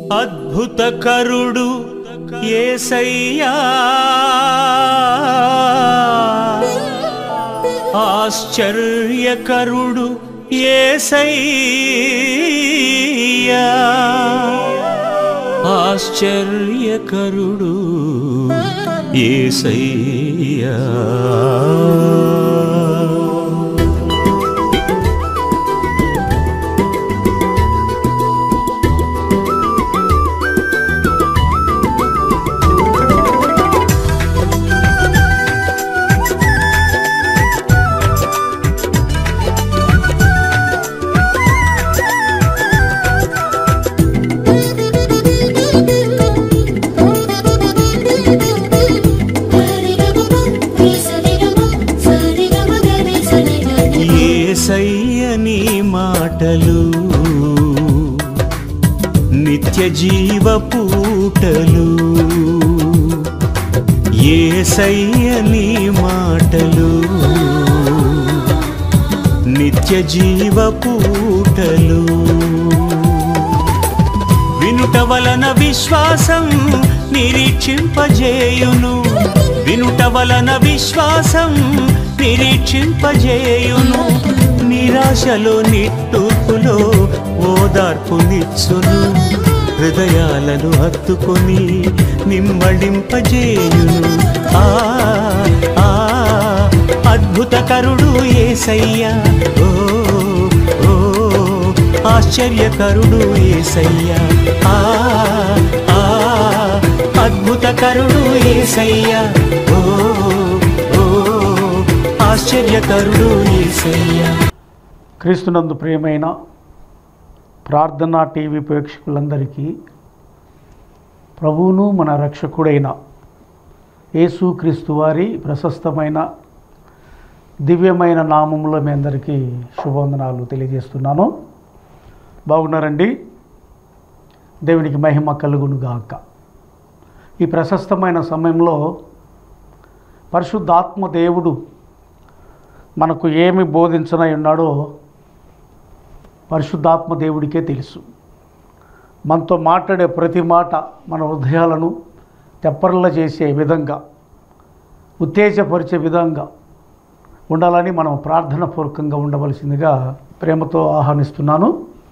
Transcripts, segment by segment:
అద్భుతకరుడు ఏసయ్యా ఆశ్చర్యకరుడు ఏసయ్యా ఆశ్చర్యకరుడు ఏసయ్యా ఏసయ్య నీ మాటలు నిత్య జీవ పూటలు ఏసయ్య నీ మాటలు నిత్య జీవ పూటలు వినుట వలన విశ్వాసం నిరీక్షింపజేయును వినుట వలన విశ్వాసం నిరీక్షింపజేయును నిరాశలో నిట్టూర్పులో ఓదార్పునిచ్చును హృదయాలను హత్తుకొని నిమ్మడింపజేయును ఆ ఆ అద్భుతకరుడు ఏసయ్యా ఓ ఓ ఆశ్చర్యకరుడు ఏసయ్యా ఆ ఆ అద్భుతకరుడు ఏసయ్యా ఓ ఓ ఆశ్చర్యకరుడు ఏసయ్యా క్రీస్తునందు ప్రియమైన ప్రార్థనా టీవీ ప్రేక్షకులందరికీ ప్రభువును మన రక్షకుడైన యేసుక్రీస్తు వారి ప్రశస్తమైన దివ్యమైన నామములో మీ అందరికీ శుభవందనాలు తెలియజేస్తున్నాను బాగున్నారండి దేవునికి మహిమ కలుగును గాక ఈ ప్రశస్తమైన సమయంలో పరిశుద్ధాత్మ దేవుడు మనకు ఏమి బోధించనై ఉన్నాడో పరిశుద్ధాత్మ దేవుడికే తెలుసు మనతో మాట్లాడే ప్రతి మాట మన హృదయాలను తెప్పర్ల చేసే విధంగా ఉత్తేజపరిచే విధంగా ఉండాలని మనం ప్రార్థన పూర్వకంగా ఉండవలసిందిగా ప్రేమతో ఆహ్వానిస్తున్నాను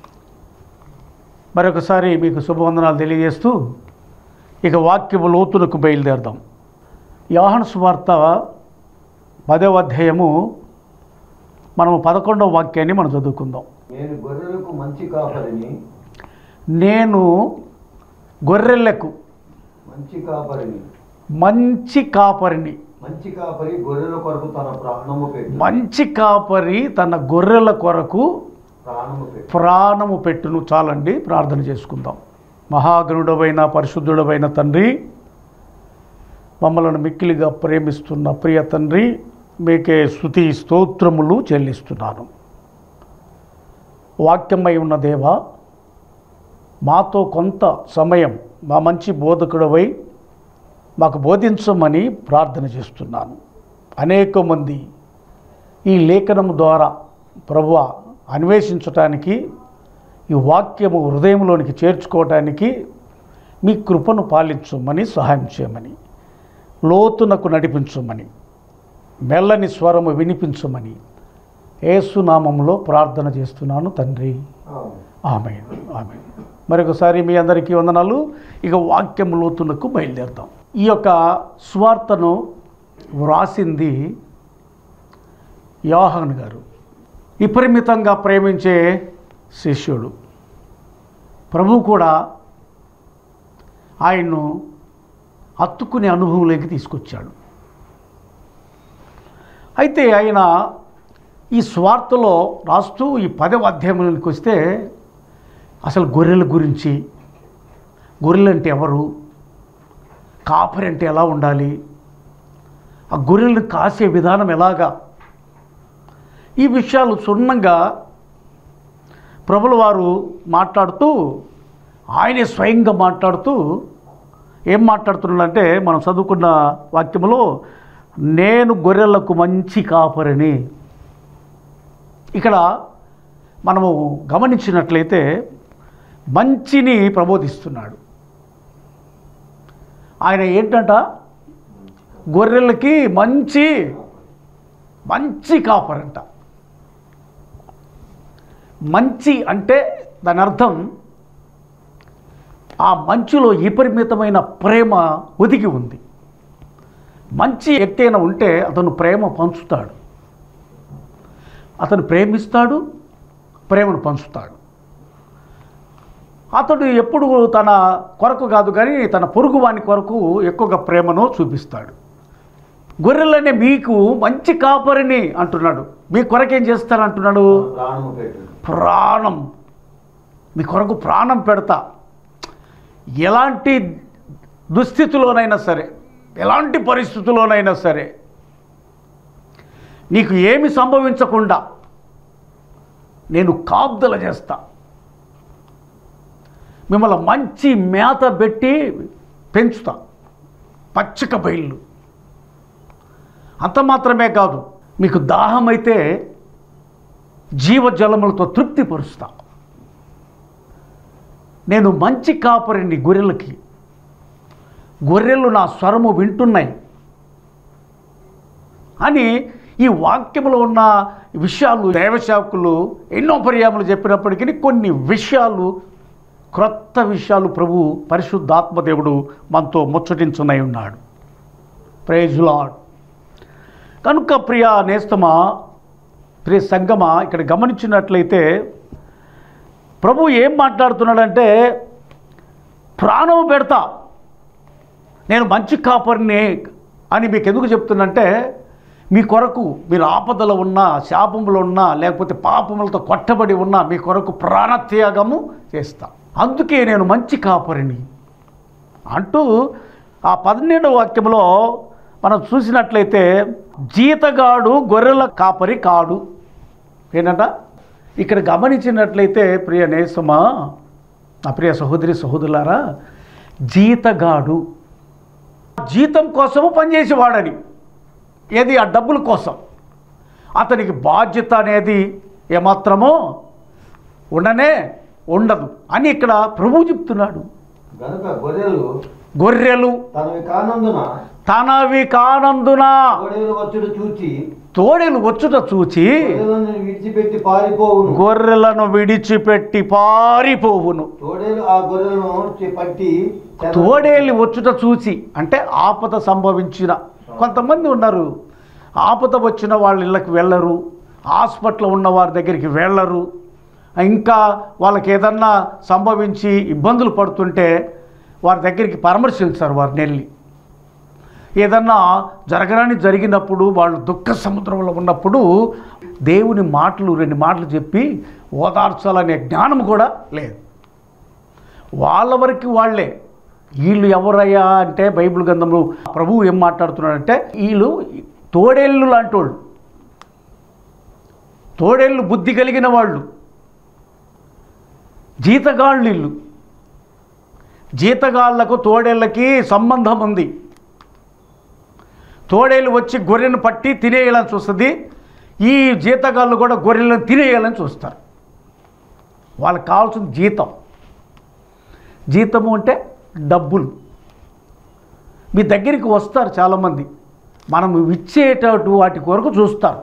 మరొకసారి మీకు శుభవందనాలు తెలియజేస్తూ ఇక వాక్యము లోతులకు బయలుదేరదాం యోహాను సువార్త పదవ అధ్యాయము మనము పదకొండవ వాక్యాన్ని మనం చదువుకుందాం నేను గొర్రెలకు మంచి కాపరిని నేను గొర్రెలకు మంచి కాపరిని మంచి కాపరిని మంచి కాపరి గొర్రెల కొరకు తన ప్రాణము పెట్టు మంచి కాపరి తన గొర్రెల కొరకు ప్రాణము పెట్టు ప్రాణము పెట్టును చాలండి ప్రార్థన చేసుకుందాం మహాగణుడవైన పరిశుద్ధుడవైన తండ్రి మమ్మలను మిక్కిలిగా ప్రేమిస్తున్న ప్రియ తండ్రి మీకే స్థుతి స్తోత్రములు చెల్లిస్తున్నాను వాక్యమై ఉన్న దేవ మాతో కొంత సమయం మా మంచి బోధకుడవై మాకు బోధించమని ప్రార్థన చేస్తున్నాను అనేక మంది ఈ లేఖనము ద్వారా ప్రభువ అన్వేషించటానికి ఈ వాక్యము హృదయంలోనికి చేర్చుకోవటానికి మీ కృపను పాలించమని సహాయం చేయమని లోతునకు నడిపించమని మెల్లని స్వరము వినిపించమని ఏసునామంలో ప్రార్థన చేస్తున్నాను తండ్రి ఆమేన్. ఆమె ఆమె మరొకసారి మీ అందరికీ వందనాలు ఇక వాక్యం లోతునకు బయలుదేరుతాం ఈ యొక్క స్వార్థను వ్రాసింది యోహాన్ గారు విపరిమితంగా ప్రేమించే శిష్యుడు ప్రభు కూడా ఆయన్ను హత్తుకునే అనుభవంలోకి తీసుకొచ్చాడు అయితే ఆయన ఈ స్వార్థలో రాస్తూ ఈ పదవ అధ్యాయంలోకి వస్తే అసలు గొర్రెల గురించి గొర్రెలు అంటే ఎవరు కాపరి అంటే ఎలా ఉండాలి ఆ గొర్రెలను కాసే విధానం ఎలాగా ఈ విషయాలు క్షుణ్ణంగా ప్రభుల వారు మాట్లాడుతూ ఆయనే స్వయంగా మాట్లాడుతూ ఏం మాట్లాడుతున్నాడంటే మనం చదువుకున్న వాక్యములో నేను గొర్రెలకు మంచి కాపరిని ఇక్కడ మనము గమనించినట్లయితే మంచిని ప్రబోధిస్తున్నాడు ఆయన ఏంటంట గొర్రెలకి మంచి మంచి కాపరంట మంచి అంటే దాని అర్థం ఆ మంచులో విపరీతమైన ప్రేమ ఒదిగి ఉంది మంచి వ్యక్తి అయినా ఉంటే అతను ప్రేమ పంచుతాడు అతను ప్రేమిస్తాడు ప్రేమను పంచుతాడు అతడు ఎప్పుడు తన కొరకు కాదు కానీ తన పొరుగు వాని కొరకు ఎక్కువగా ప్రేమను చూపిస్తాడు గొర్రెలనే మీకు మంచి కాపరిని అంటున్నాడు మీ కొరకేం చేస్తారు అంటున్నాడు ప్రాణము పెట్టు ప్రాణం మీ కొరకు ప్రాణం పెడతా ఎలాంటి దుస్థితిలోనైనా సరే ఎలాంటి పరిస్థితుల్లోనైనా సరే నీకు ఏమి సంభవించకుండా నేను కాపుదల చేస్తా మిమ్మల్ని మంచి మేత పెట్టి పెంచుతా పచ్చిక బయళ్ళు అంత మాత్రమే కాదు మీకు దాహం అయితే జీవజలములతో తృప్తిపరుస్తా నేను మంచి కాపరిని గొర్రెలకి గొర్రెలు నా స్వరము వింటున్నాయి అని ఈ వాక్యంలో ఉన్న విషయాలు దైవశాకులు ఎన్నో పర్యాములు చెప్పినప్పటికీ కొన్ని విషయాలు క్రొత్త విషయాలు ప్రభు పరిశుద్ధాత్మదేవుడు మనతో ముచ్చటించునై ఉన్నాడు ప్రైజ్ లాడ్ కనుక ప్రియ నేస్తమా ప్రియ సంగమా ఇక్కడ గమనించినట్లయితే ప్రభు ఏం మాట్లాడుతున్నాడంటే ప్రాణం పెడతా నేను మంచి కాపరిని అని మీకు ఎందుకు చెప్తున్నంటే మీ కొరకు మీరు ఆపదలో ఉన్నా శాపములో ఉన్నా లేకపోతే పాపములతో కొట్టబడి ఉన్నా మీ కొరకు ప్రాణత్యాగము చేస్తా అందుకే నేను మంచి కాపరిని అంటూ ఆ పన్నెండవ వాక్యంలో మనం చూసినట్లయితే జీతగాడు గొర్రెల కాపరి కాడు ఏంటంట ఇక్కడ గమనించినట్లయితే ప్రియ నేసమా నా ప్రియ సహోదరి సహోదరులారా జీతగాడు జీతం కోసము పనిచేసేవాడని ఏది ఆ డబ్బుల కోసం అతనికి బాధ్యత అనేది ఏమాత్రమో ఉండనే ఉండదు అని ఇక్కడ ప్రభువు చెప్తున్నాడు గనుక గొర్రెలు గొర్రెలు తనవి కానందున తనవి కానందున గొర్రెలు వచ్చుడు చూచి తోడేలు వచ్చుట చూచి గొర్రెలను విడిచిపెట్టి పారిపోవును గొర్రెలను విడిచిపెట్టి పారిపోవును తోడేలు ఆ గొర్రెలను చి- పట్టి చెద- తోడేలు వచ్చుట చూసి అంటే ఆపద సంభవించిన కొంతమంది ఉన్నారు ఆపద వచ్చిన వాళ్ళ ఇళ్ళకి వెళ్ళరు హాస్పిటల్లో ఉన్న వారి దగ్గరికి వెళ్ళరు ఇంకా వాళ్ళకి ఏదన్నా సంభవించి ఇబ్బందులు పడుతుంటే వారి దగ్గరికి పరామర్శించారు వారిని వెళ్ళి ఏదన్నా జరగరాని జరిగినప్పుడు వాళ్ళు దుఃఖ సముద్రంలో ఉన్నప్పుడు దేవుని మాటలు రెండు మాటలు చెప్పి ఓదార్చాలనే జ్ఞానం కూడా లేదు వాళ్ళ వరకు వాళ్ళే వీళ్ళు ఎవరయ్యా అంటే బైబిల్ గ్రంథంలో ప్రభువు ఏం మాట్లాడుతున్నాడంటే వీళ్ళు తోడేళ్ళు లాంటి వాళ్ళు తోడేళ్ళు బుద్ధి కలిగిన వాళ్ళు జీతగాళ్ళు వీళ్ళు జీతగాళ్లకు తోడేళ్ళకి సంబంధం ఉంది తోడేళ్ళు వచ్చి గొర్రెను పట్టి తినేయాలని చూస్తుంది ఈ జీతగాళ్ళు కూడా గొర్రెలను తినేయాలని చూస్తారు వాళ్ళకి కావాల్సిన జీతం జీతము అంటే డబ్బులు మీ దగ్గరికి వస్తారు చాలామంది మనం ఇచ్చేటటు వాటి కొరకు చూస్తారు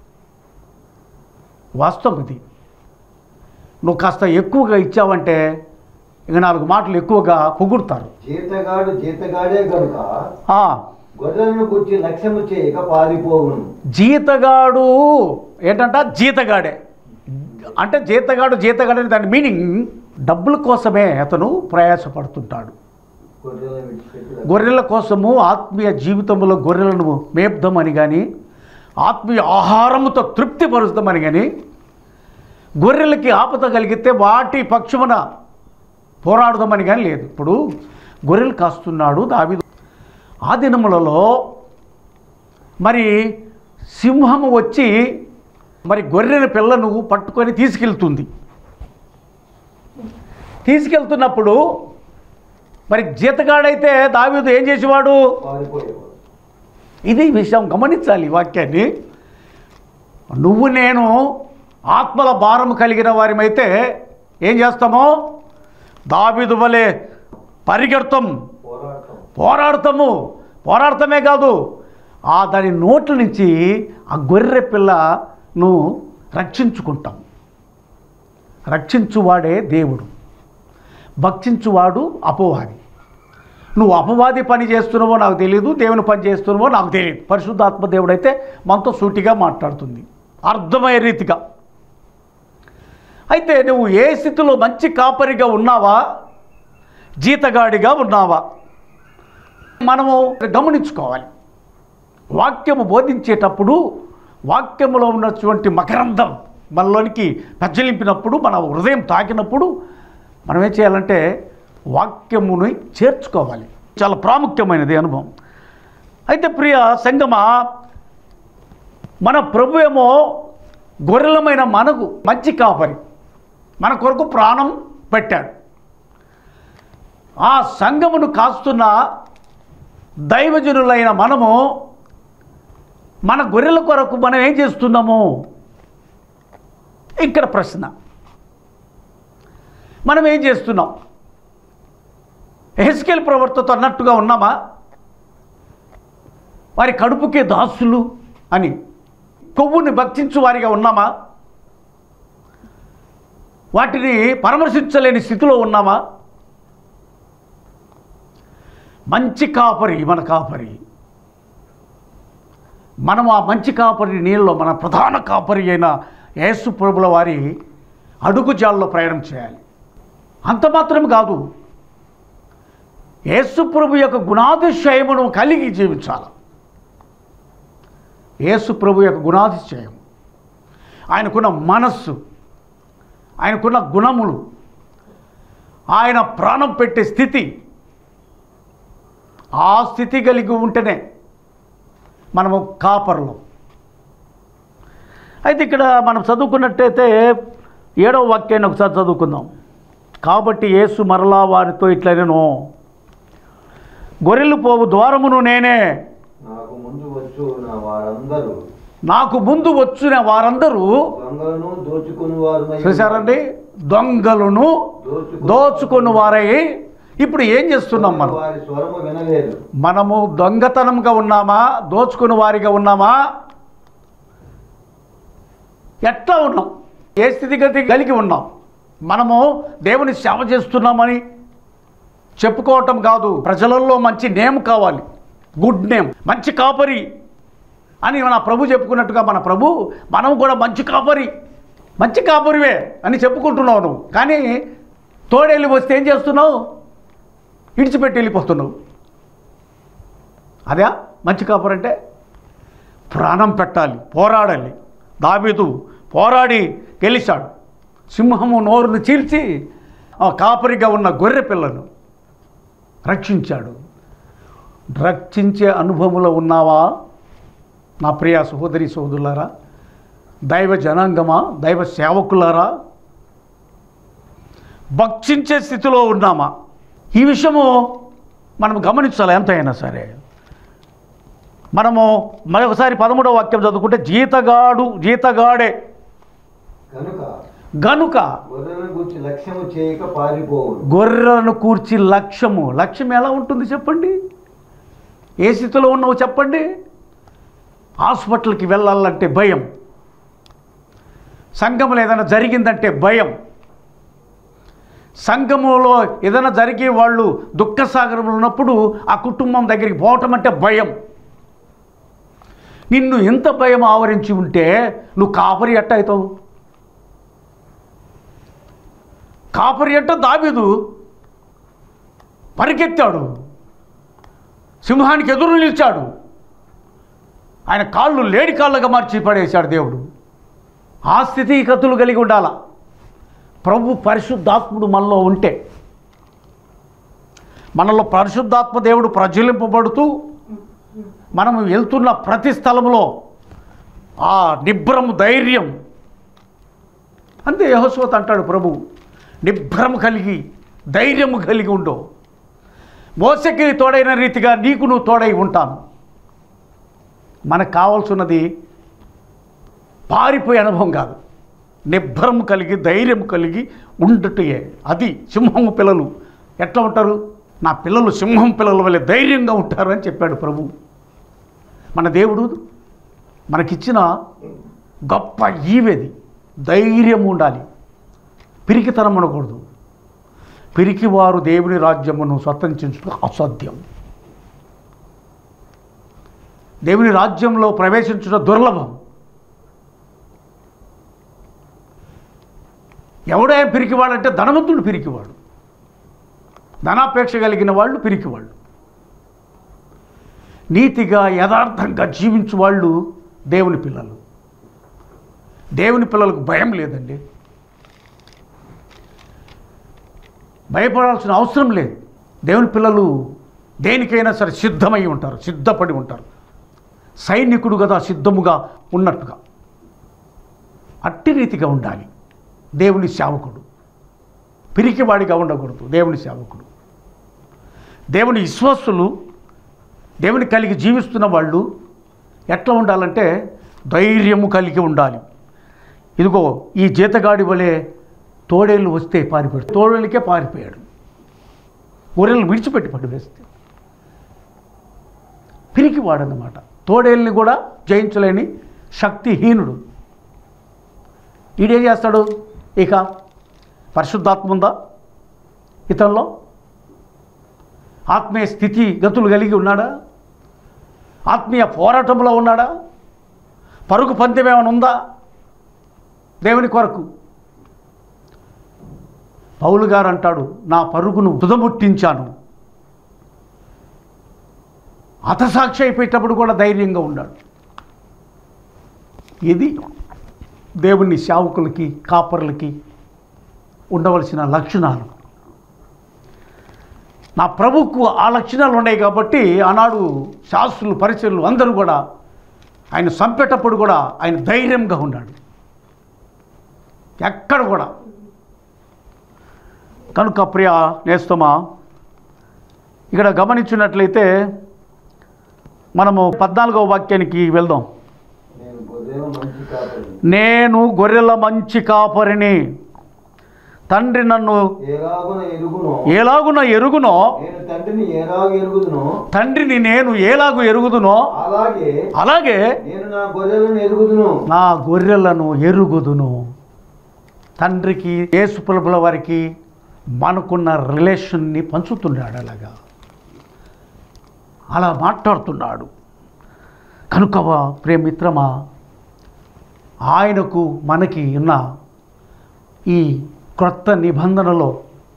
వాస్తవం ఇది నువ్వు కాస్త ఎక్కువగా ఇచ్చావంటే ఇక నాలుగు మాటలు ఎక్కువగా పొగుడుతారు జీతగాడు జీతగాడే గనుక ఆ, గొర్రెలను గుర్చి లక్ష్యము చేయక పారిపోవును జీతగాడు ఏంటంట జీతగాడే అంటే జీతగాడు జీతగాడు అనే దాని మీనింగ్ డబ్బుల కోసమే అతను ప్రయాసపడుతుంటాడు గొర్రెలను విడిచిపెట్టి గొర్రెల కోసము ఆత్మీయ జీవితంలో గొర్రెలను మేపుదామని కానీ ఆత్మీయ ఆహారముతో తృప్తిపరుస్తామని కానీ గొర్రెలకి ఆపద కలిగితే వాటి పక్షమున పోరాడదామని కానీ లేదు ఇప్పుడు గొర్రెలు కాస్తున్నాడు దావి ఆ దినములలో మరి సింహము వచ్చి మరి గొర్రెల పిల్లను పట్టుకొని తీసుకెళ్తుంది తీసుకెళ్తున్నప్పుడు మరి జీతగాడైతే దావీదు ఏం చేసేవాడు పారిపోయేవాడు ఇది విషయం గమనించాలి ఈ వాక్యాన్ని నువ్వు నేను ఆత్మల భారం కలిగిన వారిమైతే ఏం చేస్తామో దాబిదు వలె పరిగెడతాం పోరాటం పోరాడతాము పోరాడతామే కాదు ఆ దాని నోట్ల నుంచి ఆ గొర్రె పిల్లను రక్షించుకుంటాం రక్షించువాడే దేవుడు భక్షించువాడు అపవాది నువ్వు అపవాది పని చేస్తున్నావో నాకు తెలియదు దేవుని పని చేస్తున్నావో నాకు తెలియదు పరిశుద్ధాత్మ దేవుడైతే మనతో సూటిగా మాట్లాడుతుంది అర్థమయ్యే రీతిగా అయితే నువ్వు ఏ స్థితిలో మంచి కాపరిగా ఉన్నావా జీతగాడిగా ఉన్నావా మనము గమనించుకోవాలి వాక్యము బోధించేటప్పుడు వాక్యములో ఉన్నటువంటి మకరందం మనలోనికి ప్రజ్వలింపినప్పుడు మన హృదయం తాకినప్పుడు మనం ఏం చేయాలంటే వాక్యముని చేర్చుకోవాలి చాలా ప్రాముఖ్యమైనది అనుభవం అయితే ప్రియ సంగమ మన ప్రభు ఏమో గొర్రెలమైన మనకు మంచి కాపరి మన కొరకు ప్రాణం పెట్టాడు ఆ సంఘమును కాస్తున్న దైవజనులైన మనము మన గొర్రెల కొరకు మనం ఏం చేస్తున్నాము ఇక్కడ ప్రశ్న మనం ఏం చేస్తున్నాం ఎహెస్కేల్ ప్రవర్తతో అన్నట్టుగా ఉన్నామా వారి కడుపుకే దాసులు అని కొవ్వుని భక్షించు వారిగా ఉన్నామా వాటిని పరామర్శించలేని స్థితిలో ఉన్నామా మంచి కాపరి మన కాపరి మనం ఆ మంచి కాపరి నీళ్ళలో మన ప్రధాన కాపరి అయిన యేసు ప్రభుల వారి అడుగుజాల్లో ప్రయాణం చేయాలి అంత మాత్రం కాదు యేసు ప్రభు యొక్క గుణాతిశయమును కలిగి జీవించాలి యేసు ప్రభు యొక్క గుణాతిశయం ఆయనకున్న మనస్సు ఆయనకున్న గుణములు ఆయన ప్రాణం పెట్టే స్థితి ఆ స్థితి కలిగి ఉంటేనే మనము కాపర్లు అయితే ఇక్కడ మనం చదువుకున్నట్టయితే ఏడవ వాక్యాన్ని ఒకసారి చదువుకుందాం కాబట్టి యేసు మరలా వారితో ఇట్లనేను గొర్రెలు పోవు ద్వారమును నేనే నాకు ముందు వచ్చు నా వారందరూ నాకు ముందు వచ్చిన వారందరూ దొంగలను దోచుకుని వారు చూసారండి దొంగలను దోచుకుని వారై ఇప్పుడు ఏం చేస్తున్నాం మనం వారి స్వరము వినలేదు మనము దొంగతనంగా ఉన్నామా దోచుకుని వారిగా ఉన్నామా ఎట్లా ఉన్నాం ఏ స్థితిగతి కలిగి ఉన్నాం మనము దేవుని సేవ చేస్తున్నామని చెప్పుకోవటం కాదు ప్రజలలో మంచి నేమ్ కావాలి గుడ్ నేమ్ మంచి కాపరి అని మన ప్రభు చెప్పుకున్నట్టుగా మన ప్రభు మనం కూడా మంచి కాపరి మంచి కాపరివే అని చెప్పుకుంటున్నావు నువ్వు కానీ తోడేళ్ళి వస్తే ఏం చేస్తున్నావు ఇడిచిపెట్టి వెళ్ళిపోతున్నావు అదే మంచి కాపరి అంటే ప్రాణం పెట్టాలి పోరాడాలి దాబీదు పోరాడి గెలిచాడు సింహము నోరును చీల్చి ఆ కాపరిగా ఉన్న గొర్రె పిల్లను రక్షించాడు రక్షించే అనుభవంలో ఉన్నావా నా ప్రియ సహోదరి సహోదరులారా దైవ జనాంగమా దైవ సేవకులారా భక్షించే స్థితిలో ఉన్నామా ఈ విషయము మనం గమనించాలి ఎంతైనా సరే మనము మరొకసారి పదమూడవ వాక్యం చదువుకుంటే జీతగాడు జీతగాడే కనుక గనుక గొర్రెలను గురించి లక్ష్యము చేయక పారిపోవును గొర్రెలను కూర్చి లక్ష్యము లక్ష్యం ఎలా ఉంటుంది చెప్పండి ఏ స్థితిలో ఉన్నావు చెప్పండి హాస్పిటల్కి వెళ్ళాలంటే భయం సంఘములో ఏదైనా జరిగిందంటే భయం సంఘములో ఏదైనా జరిగి వాళ్ళు దుఃఖసాగరంలో ఉన్నప్పుడు ఆ కుటుంబం దగ్గరికి పోవటం అంటే భయం నిన్ను ఎంత భయం ఆవరించి ఉంటే నువ్వు కాపరి ఎట్ట అవుతావు కాపరి ఎట్ట దాబీదు పరిగెత్తాడు సింహానికి ఎదురు నిలిచాడు ఆయన కాళ్ళు లేడి కాళ్ళగా మార్చి పడేశాడు దేవుడు ఆ స్థితిగతులు కలిగి ఉండాల ప్రభు పరిశుద్ధాత్ముడు మనలో ఉంటే మనలో పరిశుద్ధాత్మ దేవుడు ప్రజ్వలింపబడుతూ మనము వెళ్తున్న ప్రతి స్థలంలో ఆ నిబ్రము ధైర్యం అంతే యహోశ్వత్ అంటాడు ప్రభు నిభ్రమ కలిగి ధైర్యము కలిగి ఉండు మోసకి తోడైన రీతిగా నీకు నువ్వు తోడై ఉంటాను మనకు కావాల్సినది పారిపోయే అనుభవం కాదు నిబ్బరం కలిగి ధైర్యం కలిగి ఉండటే అది సింహం పిల్లలు ఎట్లా ఉంటారు నా పిల్లలు సింహం పిల్లల వల్ల ధైర్యంగా ఉంటారు అని చెప్పాడు ప్రభు మన దేవుడు మనకిచ్చిన గొప్ప ఈవేది ధైర్యం ఉండాలి పిరికితనం ఉండకూడదు పిరికివారు దేవుని రాజ్యమును స్వతంత్రించడం అసాధ్యం దేవుని రాజ్యంలో ప్రవేశించడం దుర్లభం ఎవడే పిరికివాడంటే ధనవంతుడు పిరికివాడు ధనాపేక్ష కలిగిన వాళ్ళు పిరికివాళ్ళు నీతిగా యథార్థంగా జీవించు వాళ్ళు దేవుని పిల్లలు దేవుని పిల్లలకు భయం లేదండి భయపడాల్సిన అవసరం లేదు దేవుని పిల్లలు దేనికైనా సరే సిద్ధమై ఉంటారు సిద్ధపడి ఉంటారు సైనికుడు కదా సిద్ధముగా ఉన్నట్టుగా అట్టి రీతిగా ఉండాలి దేవుని సేవకుడు పిరికివాడిగా ఉండకూడదు దేవుని సేవకుడు దేవుని విశ్వాసులు దేవుని కలిగి జీవిస్తున్న వాళ్ళు ఎట్లా ఉండాలంటే ధైర్యము కలిగి ఉండాలి ఇదిగో ఈ జీతగాడి వలె తోడేళ్ళు వస్తే పారిపోయాడు తోడేళ్ళకే పారిపోయాడు గొర్రెలు విడిచిపెట్టి పడివేస్తే పిరికివాడనమాట తోడేళ్ళని కూడా జయించలేని శక్తిహీనుడు ఈడేం చేస్తాడు ఇక పరిశుద్ధాత్మ ఉందా ఇతనిలో ఆత్మీయ స్థితి గతులు కలిగి ఉన్నాడా ఆత్మీయ పోరాటంలో ఉన్నాడా పరుగు పందెం ఏమైనా ఉందా దేవుని కొరకు పౌలు గారు అంటాడు నా పరుగును తుదముట్టించాను అతసాక్షి అయిపోయేటప్పుడు కూడా ధైర్యంగా ఉన్నాడు ఇది దేవుని సేవకులకి కాపర్లకి ఉండవలసిన లక్షణాలు నా ప్రభుకు ఆ లక్షణాలు ఉన్నాయి కాబట్టి ఆనాడు శాస్త్రులు పరిచయలు అందరూ కూడా ఆయన చంపేటప్పుడు కూడా ఆయన ధైర్యంగా ఉన్నాడు ఎక్కడ కూడా కనుక ప్రియ నేస్తమా ఇక్కడ గమనించినట్లయితే మనము పద్నాలుగవ వాక్యానికి వెళ్దాం నేను గొర్రెల మంచి కాపరి నేను గొర్రెల మంచి కాపరిని తండ్రి నన్ను ఎలాగున ఎరుగునో ఎలాగున ఎరుగునో నేను తండ్రిని ఎలాగ ఎరుగుదునో తండ్రిని నేను ఎలాగు ఎరుగుదునో అలాగే అలాగే నేను నా గొర్రెలను ఎరుగుదును నా గొర్రెలను ఎరుగుదును తండ్రికి యేసుప్రభుల వారికి మనకున్న రిలేషన్ని పంచుతున్నాడు అలాగా అలా మాట్లాడుతున్నాడు కనుక ప్రేమిత్రమా ఆయనకు మనకి ఉన్న ఈ క్రొత్త నిబంధనలో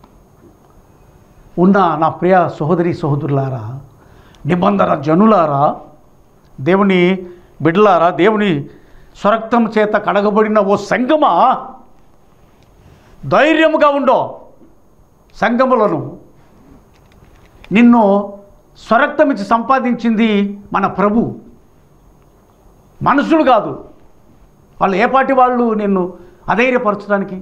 ఉన్న నా ప్రియ సహోదరి సహోదరులారా నిబంధన జనులారా దేవుని బిడ్డలారా దేవుని స్వరక్తం చేత కడగబడిన ఓ సంగమా ధైర్యముగా ఉండో సంగములను నిన్ను స్వరక్తం ఇచ్చి సంపాదించింది మన ప్రభు మనుషులు కాదు వాళ్ళు ఏ పాటి వాళ్ళు నిన్ను అధైర్యపరచడానికి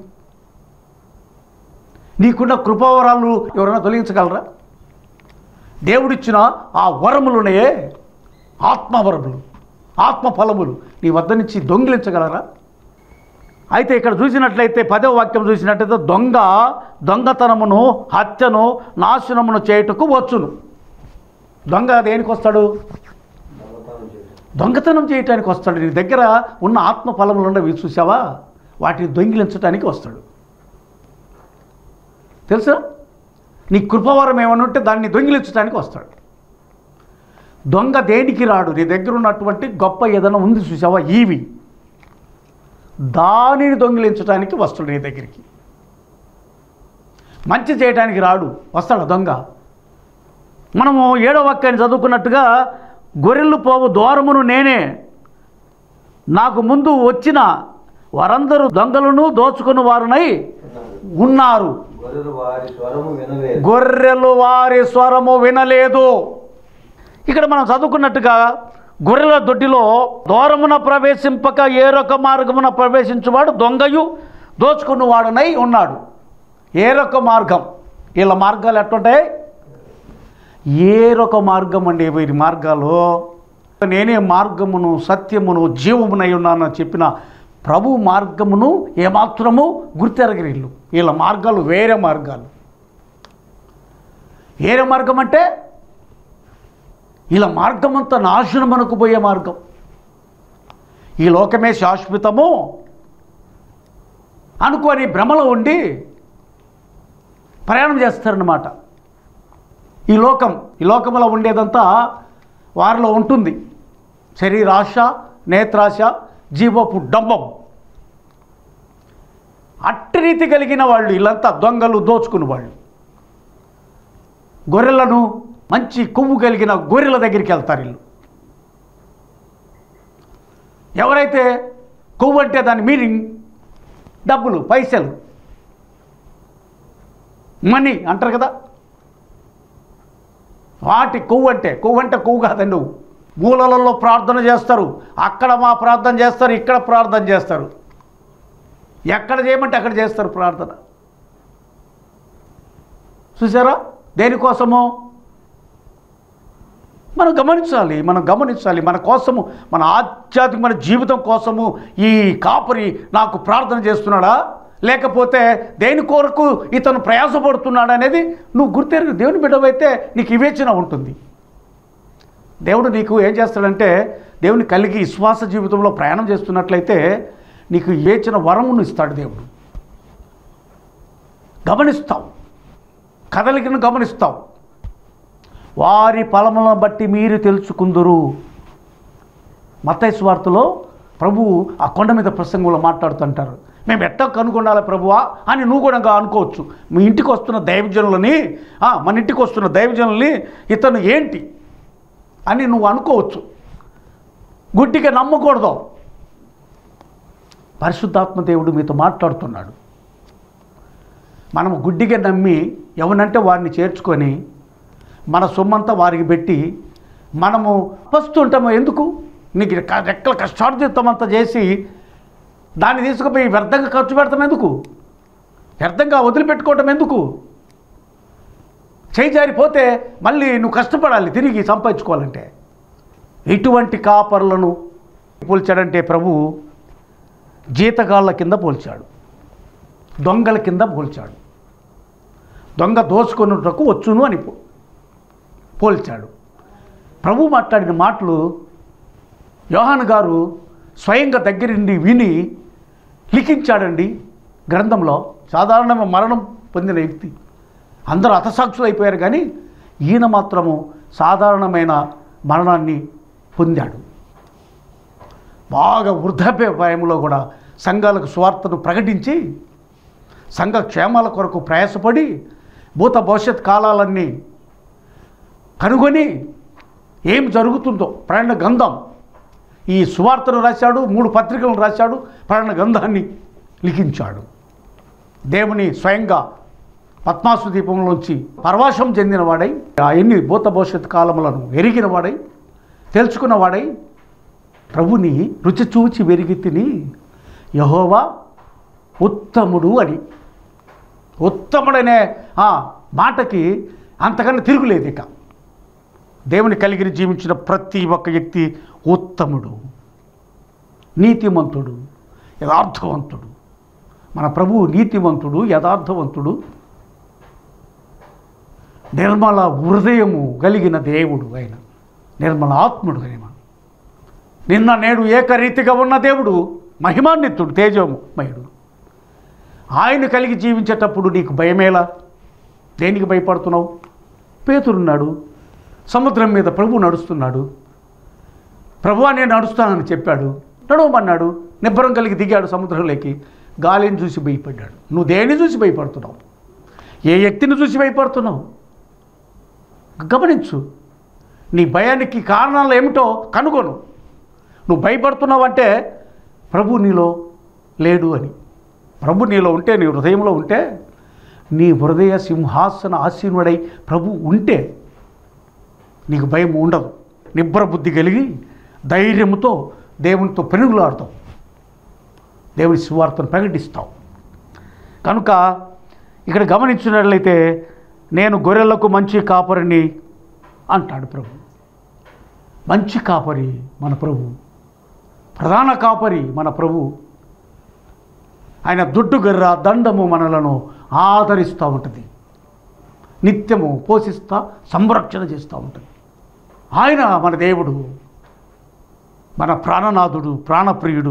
నీకున్న కృపావరాలు ఎవరైనా తొలగించగలరా దేవుడిచ్చిన ఆ వరములున్నాయే ఆత్మవరములు ఆత్మ ఫలములు నీ వద్ద నుంచి దొంగిలించగలరా అయితే ఇక్కడ చూసినట్లయితే పదవ వాక్యం చూసినట్లయితే దొంగ దొంగతనమును హత్యను నాశనమును చేయుటకు వచ్చును దొంగ దేనికి వస్తాడు దొంగతనం చేయడం. దొంగతనం చేయటానికి వస్తాడు నీ దగ్గర ఉన్న ఆత్మ ఫలములు ఉన్నవి చూసావా వాటిని దొంగిలించడానికి వస్తాడు తెలుసా నీ కృపవరం ఏమైనా ఉంటే దాన్ని దొంగిలించడానికి వస్తాడు దొంగ దేనికి రాడు నీ దగ్గర ఉన్నటువంటి గొప్ప ఏదైనా ఉంది చూసావా ఈవి దానిని దొంగిలించడానికి వస్తాడు నీ దగ్గరికి మంచి చేయడానికి రాడు వస్తాడు దొంగ మనము ఏడో వాక్యాన్ని చదువుకున్నట్టుగా గొర్రెలు పోవు ద్వారమును నేనే నాకు ముందు వచ్చిన వారందరూ దొంగలను దోచుకుని వారునై ఉన్నారు గొర్రెలు వారి స్వరము వినలేదు గొర్రెలు వారి స్వరము వినలేదు ఇక్కడ మనం చదువుకున్నట్టుగా గొర్రెల దొడ్డిలో దూరమున ప్రవేశింపక ఏ రొక మార్గమున ప్రవేశించువాడు దొంగయు దోచుకున్నవాడునై ఉన్నాడు ఏ రొక మార్గం వీళ్ళ మార్గాలు ఎట్టుంటాయి ఏ రొక మార్గం అండి వీరి మార్గాలు నేనే మార్గమును సత్యమును జీవమునై ఉన్నానని చెప్పిన ప్రభు మార్గమును ఏమాత్రము గుర్తెరగరిల్లు వీళ్ళ మార్గాలు వేరే మార్గాలు వేరే మార్గం అంటే ఇలా మార్గమంతా నాశనమునకు పోయే మార్గం ఈ లోకమే శాశ్వతము అనుకొని భ్రమలో ఉండి ప్రయాణం చేస్తారన్నమాట ఈ లోకం ఈ లోకంలో ఉండేదంతా వారిలో ఉంటుంది శరీరాశ నేత్రాశ జీవపు డంబం అట్టి రీతి కలిగిన వాళ్ళు వీళ్ళంతా దొంగలు దోచుకుని వాళ్ళు గొర్రెలను మంచి కొవ్వు కలిగిన గొర్రెల దగ్గరికి వెళ్తారు వీళ్ళు ఎవరైతే కొవ్వు అంటే దాని మీనింగ్ డబ్బులు పైసలు మనీ అంటారు కదా వాటి కొవ్వు అంటే కొవ్వు అంటే కొవ్వు కాదండి నువ్వు మూలలలో ప్రార్థన చేస్తారు అక్కడ మా ప్రార్థన చేస్తారు ఇక్కడ ప్రార్థన చేస్తారు ఎక్కడ చేయమంటే అక్కడ చేస్తారు ప్రార్థన చూసారా దేనికోసము మనం గమనించాలి మనం గమనించాలి మన కోసము మన ఆధ్యాత్మికమైన జీవితం కోసము ఈ కాపరి నాకు ప్రార్థన చేస్తున్నాడా లేకపోతే దేని కొరకు ఇతను ప్రయాసపడుతున్నాడు అనేది నువ్వు గుర్తెరుగు దేవుని బిడ్డవైతే నీకు వివేచన ఉంటుంది దేవుడు నీకు ఏం చేస్తాడంటే దేవుని కలిగి విశ్వాస జీవితంలో ప్రయాణం చేస్తున్నట్లయితే నీకు వివేచన వరమును ఇస్తాడు దేవుడు గమనిస్తావు కదలికను గమనిస్తావు వారి ఫలములను బట్టి మీరు తెలుసుకుందురు మత్తయి వార్తలో ప్రభువు ఆ కొండ మీద ప్రసంగంలో మాట్లాడుతుంటారు మేము ఎట్టా కనుగొనాలి ప్రభువా అని నువ్వు కూడా ఇంకా అనుకోవచ్చు మీ ఇంటికి వస్తున్న దైవజనులని ఆ, మన ఇంటికి వస్తున్న దైవజనుల్ని ఇతను ఏంటి అని నువ్వు అనుకోవచ్చు గుడ్డిగా నమ్మకూడదు పరిశుద్ధాత్మ దేవుడు మీతో మాట్లాడుతున్నాడు మనం గుడ్డిగా నమ్మి ఎవనంటే వారిని చేర్చుకొని మన సొమ్మంతా వారికి పెట్టి మనము పస్తుంటాము ఎందుకు నీకు క- రెక్కల కష్టార్జితమంతా చేసి దాన్ని తీసుకుపోయి వ్యర్థంగా ఖర్చు పెడతాం ఎందుకు వ్యర్థంగా వదిలిపెట్టుకోవటం ఎందుకు చేయి జారిపోతే మళ్ళీ నువ్వు కష్టపడాలి తిరిగి సంపాదించుకోవాలంటే ఇటువంటి కాపర్లను పోల్చాడంటే ప్రభు జీతగాళ్ళ కింద పోల్చాడు దొంగల కింద పోల్చాడు దొంగ దోచుకొనుటకు వచ్చును అని పో- పోల్చాడు ప్రభు మాట్లాడిన మాటలు యోహాన్ గారు స్వయంగా దగ్గరుండి విని లిఖించాడండి గ్రంథంలో సాధారణంగా మరణం పొందిన వ్యక్తి అందరూ హతసాక్షులు అయిపోయారు కానీ ఈయన మాత్రము సాధారణమైన మరణాన్ని పొందాడు బాగా వృద్ధాప్యపాయంలో కూడా సంఘాలకు స్వార్థను ప్రకటించి సంఘ క్షేమాల కొరకు ప్రయాసపడి భూత భవిష్యత్ కాలాలన్నీ కనుగొని ఏం జరుగుతుందో ప్రయాణ గంధం ఈ సువార్తను రాశాడు మూడు పత్రికలను రాశాడు ప్రయాణ గంధాన్ని లిఖించాడు దేవుని స్వయంగా పద్మాసు దీపంలోంచి పరవాశం చెందినవాడై ఆ ఎన్ని భూత భవిష్యత్ కాలములను ఎరిగినవాడై తెలుసుకున్నవాడై ప్రభుని రుచి చూచి వెరిగి తిని యహోవా ఉత్తముడు అని ఉత్తముడనే ఆ మాటకి అంతకన్నా తిరుగులేదు ఇక దేవుని కలిగిన జీవించిన ప్రతి ఒక్క వ్యక్తి ఉత్తముడు నీతిమంతుడు యథార్థవంతుడు మన ప్రభువు నీతివంతుడు యథార్థవంతుడు నిర్మల హృదయము కలిగిన దేవుడు ఆయన నిర్మల ఆత్ముడు ఆయన నిన్న నేడు ఏకరీతిగా ఉన్న దేవుడు మహిమాన్వితుడు తేజమయుడు ఆయన కలిగి జీవించేటప్పుడు నీకు భయమేలా దేనికి భయపడుతున్నావు పేతురున్నాడు సముద్రం మీద ప్రభు నడుస్తున్నాడు ప్రభు నేను నడుస్తానని చెప్పాడు నడవమన్నాడు నిబ్బరం కలిగి దిగాడు సముద్రంలోకి గాలిని చూసి భయపడ్డాడు నువ్వు దేన్ని చూసి భయపడుతున్నావు ఏ వ్యక్తిని చూసి భయపడుతున్నావు గమనించు నీ భయానికి కారణాలు ఏమిటో కనుగొను నువ్వు భయపడుతున్నావంటే ప్రభు నీలో లేడు అని ప్రభు నీలో ఉంటే నీ హృదయంలో ఉంటే నీ హృదయ సింహాసన ఆసీనుడై ప్రభు ఉంటే నీకు భయం ఉండదు నిబ్బర బుద్ధి కలిగి ధైర్యంతో దేవునితో పెనుగులాడతావు దేవుని సువార్తను ప్రకటిస్తావు కనుక ఇక్కడ గమనించినట్లయితే నేను గొర్రెలకు మంచి కాపరిని అంటాడు ప్రభు మంచి కాపరి మన ప్రభు ప్రధాన కాపరి మన ప్రభు ఆయన దుడ్డు గర్ర దండము మనలను ఆదరిస్తూ ఉంటుంది నిత్యము పోషిస్తా సంరక్షణ చేస్తూ ఉంటుంది ఆయన మన దేవుడు మన ప్రాణనాథుడు ప్రాణప్రియుడు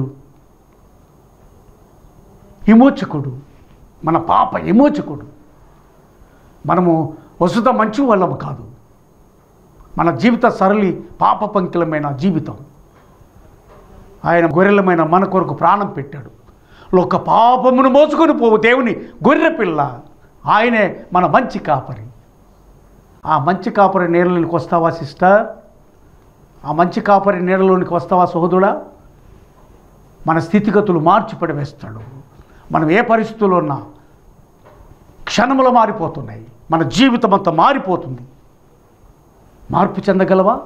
విమోచకుడు మన పాప విమోచకుడు మనము వసుత మంచి వాళ్ళము కాదు మన జీవిత సరళి పాప పంకిలమైన జీవితం ఆయన గొర్రెలమైన మన కొరకు ప్రాణం పెట్టాడు ఒక పాపమును మోసుకొని పోవు దేవుని గొర్రె పిల్ల ఆయనే మన మంచి కాపరి ఆ మంచి కాపరి నీళ్ళలోనికి వస్తావా సిస్టర్ ఆ మంచి కాపరి నీళ్ళలోనికి వస్తావా సహోదరుడా మన స్థితిగతులు మార్చి పడివేస్తాడు మనం ఏ పరిస్థితుల్లో ఉన్నా క్షణములు మారిపోతున్నాయి మన జీవితం అంతా మారిపోతుంది మార్పు చెందగలవా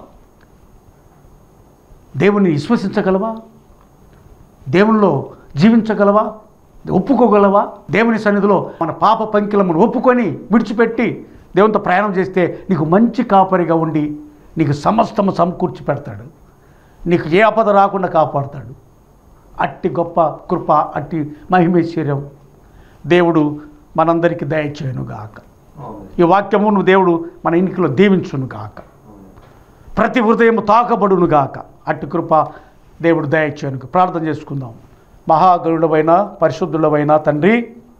దేవుని విశ్వసించగలవా దేవునిలో జీవించగలవా ఒప్పుకోగలవా దేవుని సన్నిధిలో మన పాప పంకిలమును ఒప్పుకొని విడిచిపెట్టి దేవునితో ప్రయాణం చేస్తే నీకు మంచి కాపరిగా ఉండి నీకు సమస్తము సమకూర్చి పెడతాడు నీకు ఏ ఆపద రాకుండా కాపాడుతాడు అట్టి గొప్ప కృప అట్టి మహిమేశ్వర్యం దేవుడు మనందరికీ దయచేయనుగాక ఈ వాక్యమును దేవుడు మన ఇంటిలో దీవించును గాక ప్రతి హృదయం తాకబడును గాక అట్టి కృప దేవుడు దయచేయను ప్రార్థన చేసుకుందాం మహాగరుడమైన పరిశుద్ధుడమైన తండ్రి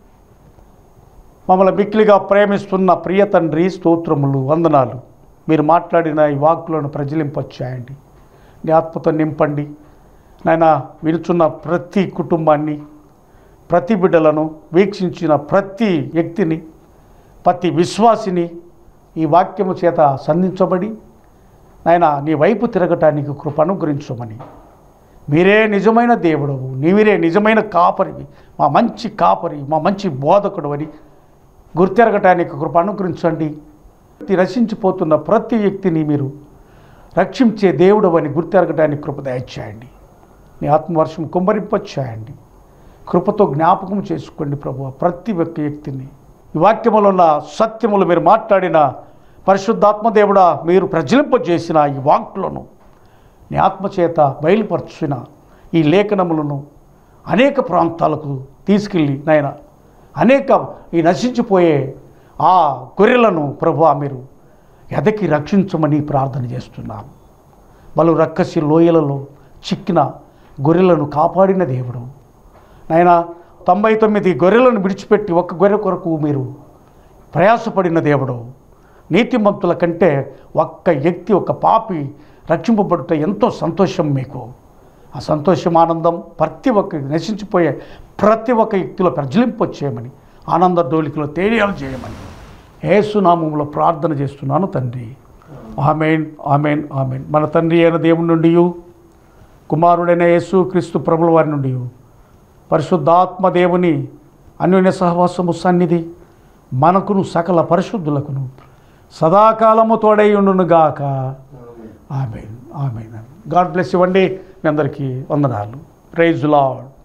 మమ్మల్ని మిక్కిలిగా ప్రేమిస్తున్న ప్రియ తండ్రి స్తోత్రములు వందనాలు మీరు మాట్లాడిన ఈ వాక్కులను ప్రజలింపచ్చాయండి నీ ఆత్మతో నింపండి నాయన వినుచున్న ప్రతి కుటుంబాన్ని ప్రతి బిడ్డలను వీక్షించిన ప్రతి వ్యక్తిని ప్రతి విశ్వాసిని ఈ వాక్యము చేత సంధించబడి నాయన నీ వైపు తిరగటానికి కృప అనుగ్రహించమని మీరే నిజమైన దేవుడవు నీవిరే నిజమైన కాపరివి మా మంచి కాపరి మా మంచి బోధకుడు అని గుర్తెరగటానికి కృప అనుగ్రహించండి ప్రతి రచించిపోతున్న ప్రతి వ్యక్తిని మీరు రక్షించే దేవుడు అని గుర్తెరగటానికి కృప దయచేయండి నీ ఆత్మవర్షం కుమ్మరింపచ్చేయండి కృపతో జ్ఞాపకం చేసుకోండి ప్రభు ప్రతి ఒక్క వ్యక్తిని ఈ వాక్యములో ఉన్న సత్యములు మీరు మాట్లాడిన పరిశుద్ధాత్మదేవుడా మీరు ప్రజలింపజేసిన ఈ వాక్కులను నీ ఆత్మచేత బయలుపరచిన ఈ లేఖనములను అనేక ప్రాంతాలకు తీసుకెళ్ళి నాయన అనేక ఈ నశించిపోయే ఆ గొర్రెలను ప్రభు మీరు ఎదకి రక్షించమని ప్రార్థన చేస్తున్నాను వాళ్ళు రక్కసి లోయలలో చిక్కిన గొర్రెలను కాపాడిన దేవుడు నాయన తొంభై తొమ్మిది గొర్రెలను విడిచిపెట్టి ఒక్క గొర్రె కొరకు మీరు ప్రయాసపడిన దేవుడు నీతిమంతుల కంటే ఒక్క వ్యక్తి ఒక పాపి రక్షింపబడుట ఎంతో సంతోషం మీకు ఆ సంతోషం ఆనందం ప్రతి ఒక్క నశించిపోయే ప్రతి ఒక్క వ్యక్తిలో ప్రజ్వలింపొచ్చేయమని ఆనంద డోలికలో తేలియాలు చేయమని ఏసునామంలో ప్రార్థన చేస్తున్నాను తండ్రి ఆమెన్ ఆమెన్ ఆమెన్ మన తండ్రి అయిన దేవుని నుండి కుమారుడైన యేసు క్రీస్తు ప్రభుల వారి నుండి పరిశుద్ధాత్మ దేవుని అన్యోన్య సహవాసము సన్నిధి మనకును సకల పరిశుద్ధులకును సదాకాలము తోడై ఉండునుగాక ఆమెన్ ఆమెన్ గాడ్ బ్లెస్ ఇవ్వండి మీ అందరికీ వందనాలు ప్రైజ్ లాడ్